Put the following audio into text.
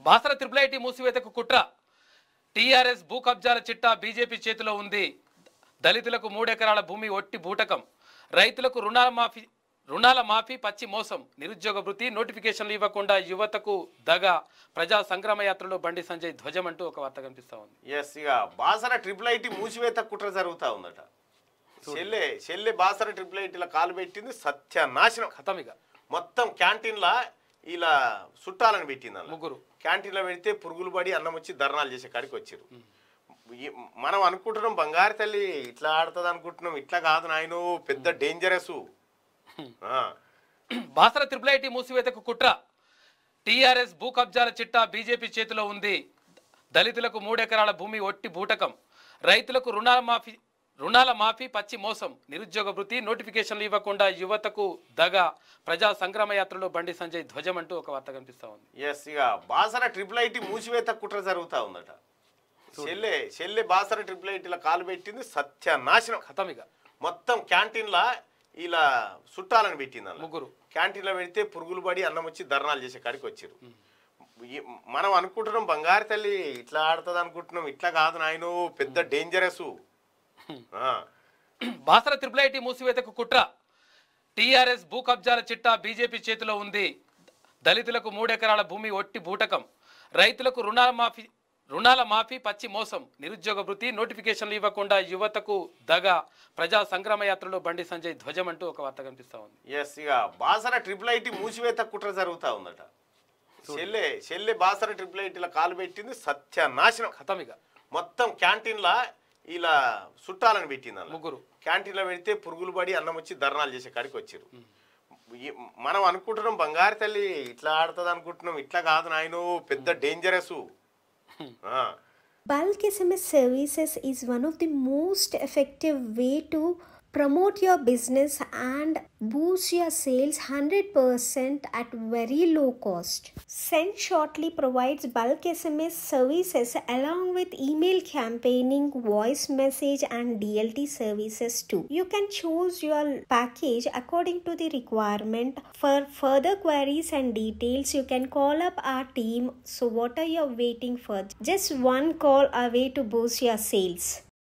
Basara triple IT మూసివేతకు కుట్ర TRS భూ కబ్జాల చిట్టా బీజేపీ చేతిలో ఉంది దళితులకు మూడెకరాల భూమి ఒట్టి బూటకం రైతులకు రుణాల మాఫీ రుణాల మాఫీ పచ్చి మోసం నిరుద్యోగ వృత్తి నోటిఫికేషన్లు ఇవ్వకుండా యువతకు దగ ప్రజా సంగ్రామ యాత్రలో బండి సంజయ్ ధ్వజం అంటూ ఒక వార్త కనిపిస్తా ఉంది ఎస్ ఇక బాసర ట్రిపుల్ ఐటీ మూసివేత కుట్ర జరుగుతా ఉందట చెల్లె చెల్లె బాసర ట్రిపుల్ ఐటీలో కాలు పెట్టింది సత్యనాశనం ఖతం ఇక మొత్తం క్యాంటీన్లా ఇలా చుట్టాలని పెట్టింది అలా ముగ్గురు క్యాంటీన్లో పెడితే పురుగులు పడి అన్నం వచ్చి ధర్నాలు చేసే కాడికి వచ్చారు ఈ- మనం అనుకుంటున్నాం బంగారు తల్లి ఇట్లా ఆడుతుంది అనుకుంటున్నాం ఇట్లా కాదు నాయన పెద్ద డేంజరస్ బాసర త్రిపుల్ ఐటీ మూసివేతకు కుట్ర టీఆర్ఎస్ భూ కబ్జాల చిట్టా బీజేపీ చేతిలో ఉంది దళితులకు మూడెకరాల భూమి ఒట్టి బూటకం రైతులకు రుణాల మాఫీ రుణాల మాఫీ పచ్చి మోసం నిరుద్యోగ వృత్తి నోటిఫికేషన్లు ఇవ్వకుండా యువతకు దగ ప్రజా సంగ్రామ యాత్రలో బండి సంజయ్ ధ్వజం అంటూ ఒక వార్త కనిపిస్తా ఉంది ఎస్ ఇక బాసర ట్రిపుల్ ఐటీ మూసివేత కుట్ర జరుగుతా ఉందట చెల్లె చెల్లె బాసర ట్రిపుల్ ఐటీలో కాలు పెట్టింది సత్యనాశనం ఖతం ఇక మొత్తం క్యాంటీన్లా ఇలా చుట్టాలని పెట్టింది అలా ముగ్గురు క్యాంటీన్లో పెడితే పురుగులు పడి అన్నం వచ్చి ధర్నాలు చేసే కాడికి వచ్చారు ఈ- మనం అనుకుంటున్నాం బంగారు తల్లి ఇట్లా ఆడుతుంది అనుకుంటున్నాం ఇట్లా కాదు నాయన పెద్ద డేంజరస్ బాసర త్రిపుల్ ఐటీ మూసివేతకు కుట్ర టీఆర్ఎస్ భూ కబ్జాల చిట్టా బీజేపీ చేతిలో ఉంది దళితులకు మూడెకరాల భూమి ఒట్టి బూటకం రైతులకు రుణాల మాఫీ రుణాల మాఫీ పచ్చి మోసం నిరుద్యోగ వృత్తి నోటిఫికేషన్లు ఇవ్వకుండా యువతకు దగ ప్రజా సంగ్రామ యాత్రలో బండి సంజయ్ ధ్వజం అంటూ ఒక వార్త కనిపిస్తా ఉంది ఎస్ ఇక బాసర ట్రిపుల్ ఐటీ మూసివేత కుట్ర జరుగుతా ఉందట చెల్లె చెల్లె బాసర ట్రిపుల్ ఐటీలో కాలు పెట్టింది సత్యనాశనం ఖతం ఇక మొత్తం క్యాంటీన్లా ఇలా చుట్టాలని పెట్టింది అలా ముగ్గురు క్యాంటీన్లో పెడితే పురుగులు పడి అన్నం వచ్చి ధర్నాలు చేసే కాడికి వచ్చారు ఈ- మనం అనుకుంటున్నాం బంగారు తల్లి ఇట్లా ఆడుతుంది అనుకుంటున్నాం ఇట్లా కాదు నాయన పెద్ద dangerous Bulk SMS services is one of the most effective way to promote your business and boost your sales 100% at very low cost. Send Shortly provides bulk SMS services along with email campaigning, voice message and DLT services too. You can choose your package according to the requirement. For further queries and details, you can call up our team. So what are you waiting for? Just one call away to boost your sales.